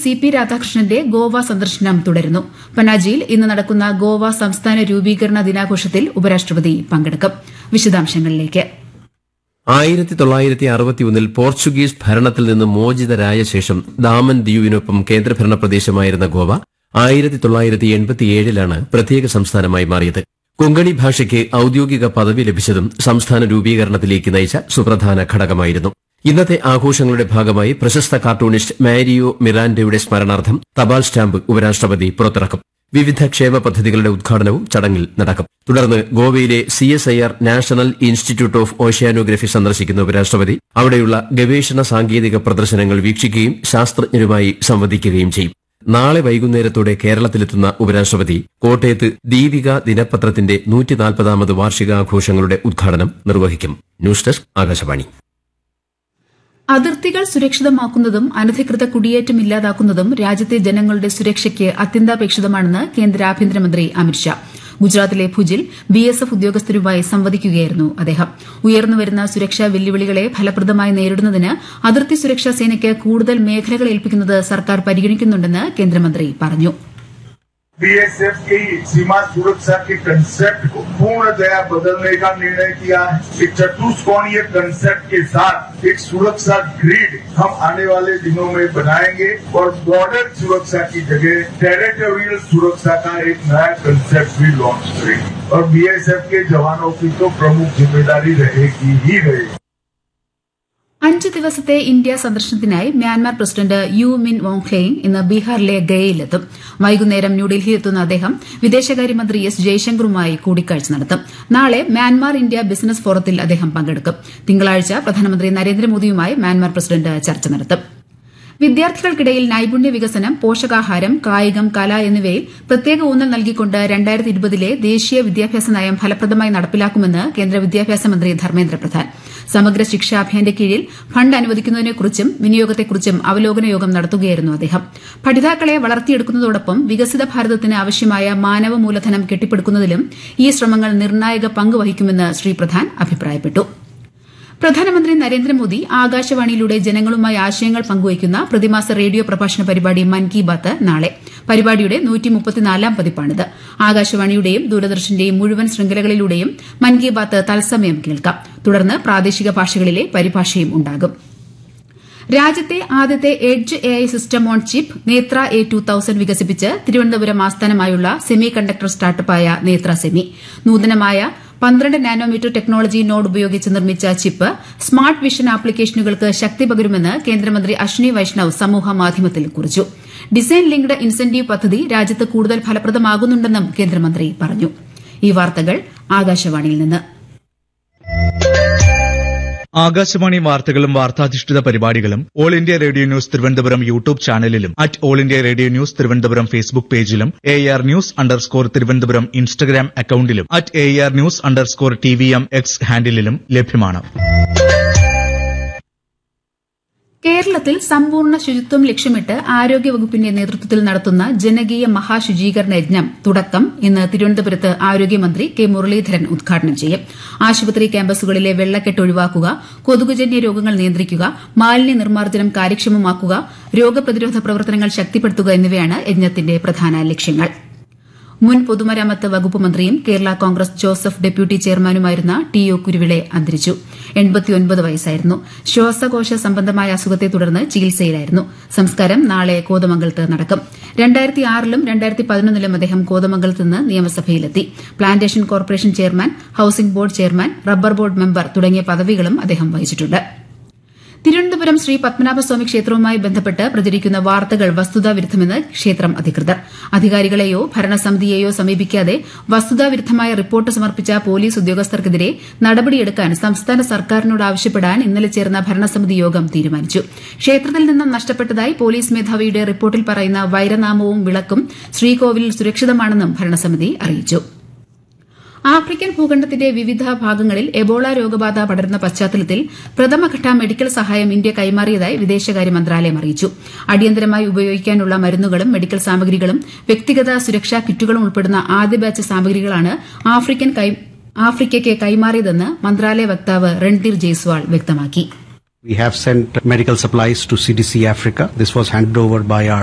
C P രാധാകൃഷ്ണന്റെ ഗോവ സന്ദർശനം തുടരുന്നു പനാജിയിൽ ഇന്ന് നടക്കുന്ന ഗോവ സംസ്ഥാന രൂപീകരണ ദിനാഘോഷത്തിൽ ഉപരാഷ്ട്രപതി പങ്കെടുക്കും വിശദാംശങ്ങളിലേക്ക് ആയിരത്തി തൊള്ളായിരത്തി അറുപത്തിയൊന്നിൽ പോർച്ചുഗീസ് ഭരണത്തിൽ നിന്ന് മോചിതരായ ശേഷം ദാമൻ ദ്വീപിനൊപ്പം കേന്ദ്രഭരണ പ്രദേശമായിരുന്ന ഗോവ ആയിരത്തി തൊള്ളായിരത്തി എൺപത്തിയേഴിലാണ് പ്രത്യേക സംസ്ഥാനമായി മാറിയത് കൊങ്കണി ഭാഷയ്ക്ക് ഔദ്യോഗിക പദവി ലഭിച്ചതും സംസ്ഥാന രൂപീകരണത്തിലേക്ക് നയിച്ച സുപ്രധാന ഘടകമായിരുന്നു ഇന്നത്തെ ആഘോഷങ്ങളുടെ ഭാഗമായി പ്രശസ്ത കാർട്ടൂണിസ്റ്റ് മാരിയോ മിറാൻഡയുടെ സ്മരണാർത്ഥം തപാൽ സ്റ്റാമ്പ് ഉപരാഷ്ട്രപതി പുറത്തിറക്കും വിവിധ ക്ഷേമ പദ്ധതികളുടെ ഉദ്ഘാടനവും ചടങ്ങിൽ നടക്കും തുടർന്ന് ഗോവയിലെ C S I R National Institute of Oceanography സന്ദർശിക്കുന്ന ഉപരാഷ്ട്രപതി അവിടെയുള്ള ഗവേഷണ സാങ്കേതിക പ്രദർശനങ്ങൾ വീക്ഷിക്കുകയും ശാസ്ത്രജ്ഞരുമായി സംവദിക്കുകയും ചെയ്യും നാളെ വൈകുന്നേരത്തോടെ കേരളത്തിലെത്തുന്ന ഉപരാഷ്ട്രപതി കോട്ടയത്ത് ദീപിക ദിനപത്രത്തിന്റെ നൂറ്റിനാൽപ്പതാമത് വാർഷികാഘോഷങ്ങളുടെ ഉദ്ഘാടനം നിർവഹിക്കും ന്യൂസ് ഡെസ്ക് ആകാശവാണി അതിർത്തികൾ സുരക്ഷിതമാക്കുന്നതും അനധികൃത കുടിയേറ്റം ഇല്ലാതാക്കുന്നതും രാജ്യത്തെ ജനങ്ങളുടെ സുരക്ഷയ്ക്ക് അത്യന്താപേക്ഷിതമാണെന്ന് കേന്ദ്ര ആഭ്യന്തരമന്ത്രി അമിത്ഷാ ഗുജറാത്തിലെ ഭുജിൽ ബി എസ് എഫ് ഉദ്യോഗസ്ഥരുമായി സംവദിക്കുകയായിരുന്നു അദ്ദേഹം ഉയർന്നുവരുന്ന സുരക്ഷാ വെല്ലുവിളികളെ ഫലപ്രദമായി നേരിടുന്നതിന് അതിർത്തി സുരക്ഷാ സേനയ്ക്ക് കൂടുതൽ മേഖലകൾ ഏൽപ്പിക്കുന്നത് സർക്കാർ പരിഗണിക്കുന്നുണ്ടെന്ന് കേന്ദ്രമന്ത്രി പറഞ്ഞു बीएसएफ की सीमा सुरक्षा के कंसेप्ट को पूर्णतया बदलने का निर्णय किया है एक चतुष्कोणीय कंसेप्ट के साथ एक सुरक्षा ग्रिड हम आने वाले दिनों में बनाएंगे और बॉर्डर सुरक्षा की जगह टेरिटोरियल सुरक्षा का एक नया कंसेप्ट भी लॉन्च करेंगे और बीएसएफ के जवानों की तो प्रमुख जिम्मेदारी रहेगी ही रहेगी അഞ്ച് ദിവസത്തെ ഇന്ത്യ സന്ദർശനത്തിനായി മ്യാൻമാർ പ്രസിഡന്റ് യു മിൻ വോങ്ക്ലെയിൻ ഇന്ന് ബീഹാറിലെ ഗയയിലെത്തും വൈകുന്നേരം ന്യൂഡൽഹിയിലെത്തുന്ന അദ്ദേഹം വിദേശകാര്യമന്ത്രി എസ് ജയശങ്കറുമായി കൂടിക്കാഴ്ച നടത്തും നാളെ മ്യാൻമാർ ഇന്ത്യ ബിസിനസ് ഫോറത്തിൽ അദ്ദേഹം പങ്കെടുക്കും തിങ്കളാഴ്ച പ്രധാനമന്ത്രി നരേന്ദ്രമോദിയുമായി മ്യാൻമാർ പ്രസിഡന്റ് ചർച്ച നടത്തും വിദ്യാർത്ഥികൾക്കിടയിൽ നൈപുണ്യ വികസനം പോഷകാഹാരം കായികം കല എന്നിവയിൽ പ്രത്യേക ഊന്നൽ നൽകിക്കൊണ്ട് രണ്ടായിരത്തി ഇരുപതിലെ ദേശീയ വിദ്യാഭ്യാസ നയം ഫലപ്രദമായി നടപ്പിലാക്കുമെന്ന് കേന്ദ്ര വിദ്യാഭ്യാസ മന്ത്രി ധർമ്മേന്ദ്ര പ്രധാൻ സമഗ്ര ശിക്ഷാ അഭിയാന്റെ കീഴിൽ ഫണ്ട് അനുവദിക്കുന്നതിനെക്കുറിച്ചും വിനിയോഗത്തെക്കുറിച്ചും അവലോകന യോഗം നടത്തുകയായിരുന്നു അദ്ദേഹം പഠിതാക്കളെ വളർത്തിയെടുക്കുന്നതോടൊപ്പം വികസിത ഭാരതത്തിന് ആവശ്യമായ മാനവ മൂലധനം കെട്ടിപ്പടുക്കുന്നതിലും ഈ ശ്രമങ്ങൾ നിർണായക പങ്ക് വഹിക്കുമെന്ന് ശ്രീ പ്രധാൻ അഭിപ്രായപ്പെട്ടു പ്രധാനമന്ത്രി നരേന്ദ്രമോദി ആകാശവാണിയിലൂടെ ജനങ്ങളുമായി ആശയങ്ങൾ പങ്കുവയ്ക്കുന്ന പ്രതിമാസ റേഡിയോ പ്രഭാഷണ പരിപാടി മൻ കി ബാത്ത് നാളെ പരിപാടിയുടെ നൂറ്റിമുപ്പത്തിനാലാം പതിപ്പാണിത് ആകാശവാണിയുടെയും ദൂരദർശന്റെയും മുഴുവൻ ശൃംഖലകളിലൂടെയും മൻ കി ബാത്ത് തത്സമയം കേൾക്കാം തുടർന്ന് പ്രാദേശിക ഭാഷകളിലെ പരിഭാഷയും ഉണ്ടാകും രാജ്യത്തെ ആദ്യത്തെ edge A I system on chip Netra A two thousand വികസിപ്പിച്ച് തിരുവനന്തപുരം ആസ്ഥാനമായുള്ള സെമി കണ്ടക്ടർ സ്റ്റാർട്ടപ്പായ നേത്ര സെമി നൂതനമായ പന്ത്രണ്ട് നാനോമീറ്റർ ടെക്നോളജി നോഡ് ഉപയോഗിച്ച് നിർമ്മിച്ച ചിപ്പ് സ്മാർട്ട് വിഷൻ ആപ്ലിക്കേഷനുകൾക്ക് ശക്തി പകരുമെന്ന് കേന്ദ്രമന്ത്രി അശ്വിനി വൈഷ്ണവ് സമൂഹ മാധ്യമത്തിൽ കുറിച്ചു ഡിസൈൻ ലിങ്ക്ഡ് ഇൻസെന്റീവ് പദ്ധതി രാജ്യത്ത് കൂടുതൽ ഫലപ്രദമാകുന്നുണ്ടെന്നും കേന്ദ്രമന്ത്രി പറഞ്ഞു ഈ വാർത്തകൾ ആകാശവാണിയിൽ നിന്ന് ആകാശവാണി വാർത്തകളും വാർത്താധിഷ്ഠിത പരിപാടികളും All India Radio News Thiruvananthapuram YouTube ചാനലിലും at All India Radio News Thiruvananthapuram Facebook പേജിലും A R news underscore Thiruvananthapuram Instagram അക്കൌണ്ടിലും at A R news underscore T V M X ഹാൻഡിലും ലഭ്യമാണ് കേരളത്തിൽ സമ്പൂർണ്ണ ശുചിത്വം ലക്ഷ്യമിട്ട് ആരോഗ്യവകുപ്പിന്റെ നേതൃത്വത്തിൽ നടത്തുന്ന ജനകീയ മഹാശുചീകരണ യജ്ഞം തുടക്കം ഇന്ന് തിരുവനന്തപുരത്ത് ആരോഗ്യമന്ത്രി കെ മുരളീധരൻ ഉദ്ഘാടനം ചെയ്യും ആശുപത്രി ക്യാമ്പസുകളിലെ വെള്ളക്കെട്ട് ഒഴിവാക്കുക കൊതുകുജന്യ രോഗങ്ങൾ നിയന്ത്രിക്കുക മാലിന്യ നിർമ്മാർജ്ജനം കാര്യക്ഷമമാക്കുക രോഗപ്രതിരോധ പ്രവർത്തനങ്ങൾ ശക്തിപ്പെടുത്തുക എന്നിവയാണ് യജ്ഞത്തിന്റെ പ്രധാന ലക്ഷ്യങ്ങൾ മുൻ പൊതുമരാമത്ത് വകുപ്പ് മന്ത്രിയും കേരള കോൺഗ്രസ് ജോസഫ് ഡെപ്യൂട്ടി ചെയർമാനുമായിരുന്ന ടി ഒ കുരുവിളെ അന്തരിച്ചു വയസ്സായിരുന്നു ശ്വാസകോശ സംബന്ധമായ അസുഖത്തെ തുടർന്ന് ചികിത്സയിലായിരുന്നു സംസ്കാരം നാളെ കോതമംഗലത്ത് നടക്കും രണ്ടായിരത്തി ആറിലും രണ്ടായിരത്തി പതിനൊന്നിലും അദ്ദേഹം കോതമംഗലത്ത് നിന്ന് നിയമസഭയിലെത്തി plantation corporation chairman housing board chairman rubber board member തുടങ്ങിയ പദവികളും അദ്ദേഹം വഹിച്ചിട്ടുണ്ട് തിരുവനന്തപുരം ശ്രീ പത്മനാഭസ്വാമി ക്ഷേത്രവുമായി ബന്ധപ്പെട്ട് പ്രചരിക്കുന്ന വാർത്തകൾ വസ്തുതാവിരുദ്ധമെന്ന് ക്ഷേത്രം അധികൃതർ അധികാരികളെയോ ഭരണസമിതിയെയോ സമീപിക്കാതെ വസ്തുതാവിരുദ്ധമായ റിപ്പോർട്ട് സമർപ്പിച്ച പോലീസ് ഉദ്യോഗസ്ഥർക്കെതിരെ നടപടിയെടുക്കാൻ സംസ്ഥാന സർക്കാരിനോട് ആവശ്യപ്പെടാൻ ഇന്നലെ ചേർന്ന ഭരണസമിതി യോഗം തീരുമാനിച്ചു ക്ഷേത്രത്തിൽ നിന്നും നഷ്ടപ്പെട്ടതായി പോലീസ് മേധാവിയുടെ റിപ്പോർട്ടിൽ പറയുന്ന വൈരനാമവും വിളക്കും ശ്രീകോവിലിൽ സുരക്ഷിതമാണെന്നും ഭരണസമിതി അറിയിച്ചു ആഫ്രിക്കൻ ഭൂഖണ്ഡത്തിന്റെ വിവിധ ഭാഗങ്ങളിൽ എബോള രോഗബാധ പടരുന്ന പശ്ചാത്തലത്തിൽ പ്രഥമഘട്ട മെഡിക്കൽ സഹായം ഇന്ത്യ കൈമാറിയതായി വിദേശകാര്യ മന്ത്രാലയം അറിയിച്ചു അടിയന്തരമായി ഉപയോഗിക്കാനുള്ള മരുന്നുകളും മെഡിക്കൽ സാമഗ്രികളും വ്യക്തിഗത സുരക്ഷാ കിറ്റുകളും ഉൾപ്പെടുന്ന ആദ്യ ബാച്ച് സാമഗ്രികളാണ് ആഫ്രിക്കൻ ആഫ്രിക്കയ്ക്ക് കൈമാറിയതെന്ന് മന്ത്രാലയ വക്താവ് രൺധീർ ജയ്സ്വാൾ വ്യക്തമാക്കി We have sent medical supplies to CDC Africa. This was handed over by our